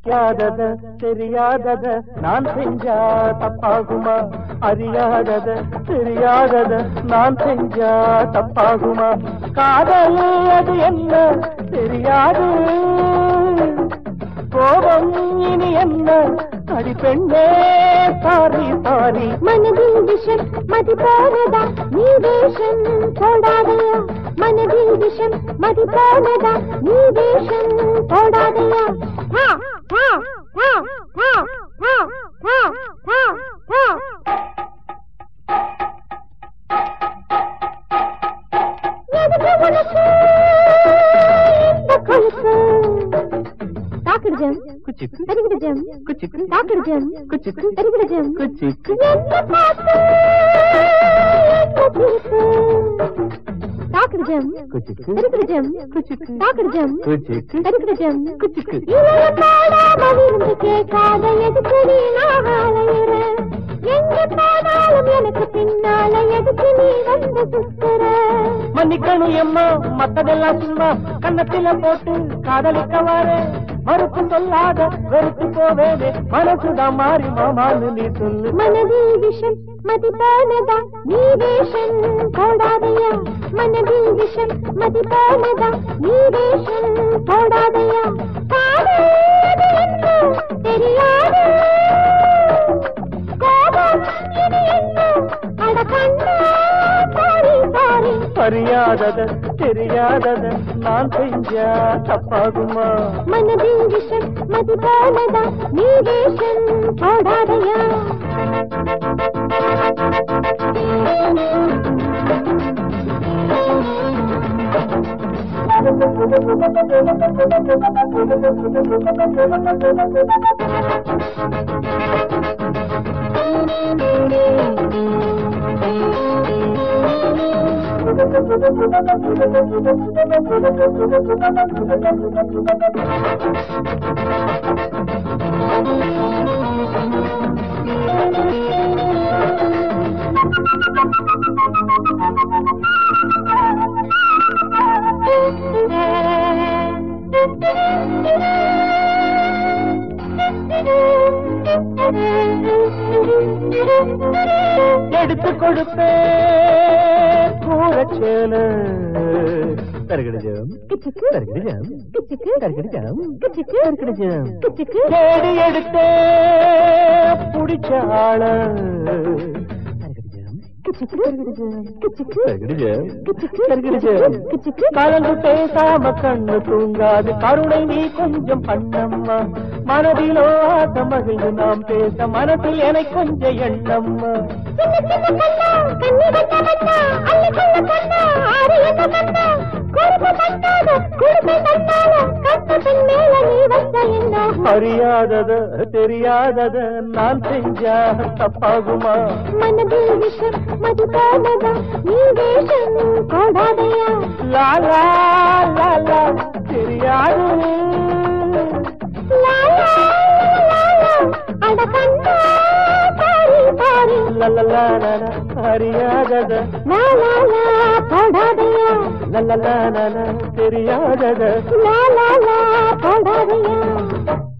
தெரியாதத தெரியாதத நான் செஞ்சா தப்பாகுமா அறியாதத தெரியாதத நான் செஞ்சா தப்பாகுமா காதல் அது என்ன தெரியாது கோபம் இனி என்ன அடி பெண்ணே சாரி சாரி மனதில் விஷம் மதி போனதா நீ வேஷம் போடாதையா மனதில் விஷம் மதி போனதா நீ வேஷம் போடாதையா ஹா, ஹா, ஹா, ஹா, ஹா, ஹா, ஹா, ஹா. எதுக்கு உனக்கு இந்த கொழுப்பு? தாக்குடு ஜம் குச்சிக்கு தருகிடு ஜம் குச்சிக்கு தாக்குடு ஜம் குச்சிக்கு தருகிடு ஜம் குச்சிக்கு என்ன பார்த்து என்ன சிரிப்பு? தாக்குடு ஜம் குச்சிக்கு தருகிடு ஜம் குச்சிக்கு தாக்குடு ஜம் குச்சிக்கு தருகிடு ஜம் குச்சிக்கு இளைய பாடாம விருந்து கேட்காத எதுக்கு நீ நாகாலையிற எங்க போனாலும் எனக்கு பின்னால எதுக்கு நீ வந்து சுத்துற மன்னிக்கணும் எம்மா மத்ததெல்லாம் சும்மா கன்னத்தில போட்டு காதலிக்க வார மறுப்பு சொல்லாத வெறுத்து போவேனே மனசுதான் மாறி மாமான்னு நீ சொல்லு மனதில் விஷம் மதி போனதா நீ வேஷம் போடாதையா மனதில் விஷம் மதி போனதா நீ வேஷம் போடாதையா காதல் அது என்ன தெரியாது கோபம் இது என்ன அட கண்ணா சாரி சாரி அறியாதத தெரியாதத நான் செஞ்சா தப்பாகுமா மனதில் விஷம் மதி போனதா நீ வேஷம் போடாதையா எடுத்து கொடுப்பே கூறச்சேல தருகிடுஜம் தருகிடுஜம் தருகிடுஜம் தருகிடுஜம் தேடி எடுத்தே புடிச்ச ஆள கலந்து பேசாம கண்ணு தூங்காது கருணை நீ கொஞ்சம் பண்ணம்மா மனதிலோ ஆசை மகிழ்ந்து நாம் பேச மனதில் என கொஞ்சம் எண்ணம்மா அறியாதத தெரியாதத நான் செஞ்சா தப்பாகுமா மனதில் விஷம் மது போனதா நீ வேஷம் போடாதையா லா லா லா லா தெரியாது லா, லா, லா, லா, அட கண்ணா சாரி சாரி லலலா லலா, அறியாதத லா லா லா போடாதையா லலலா லலா, தெரியாதத லா லா லா போடாதையா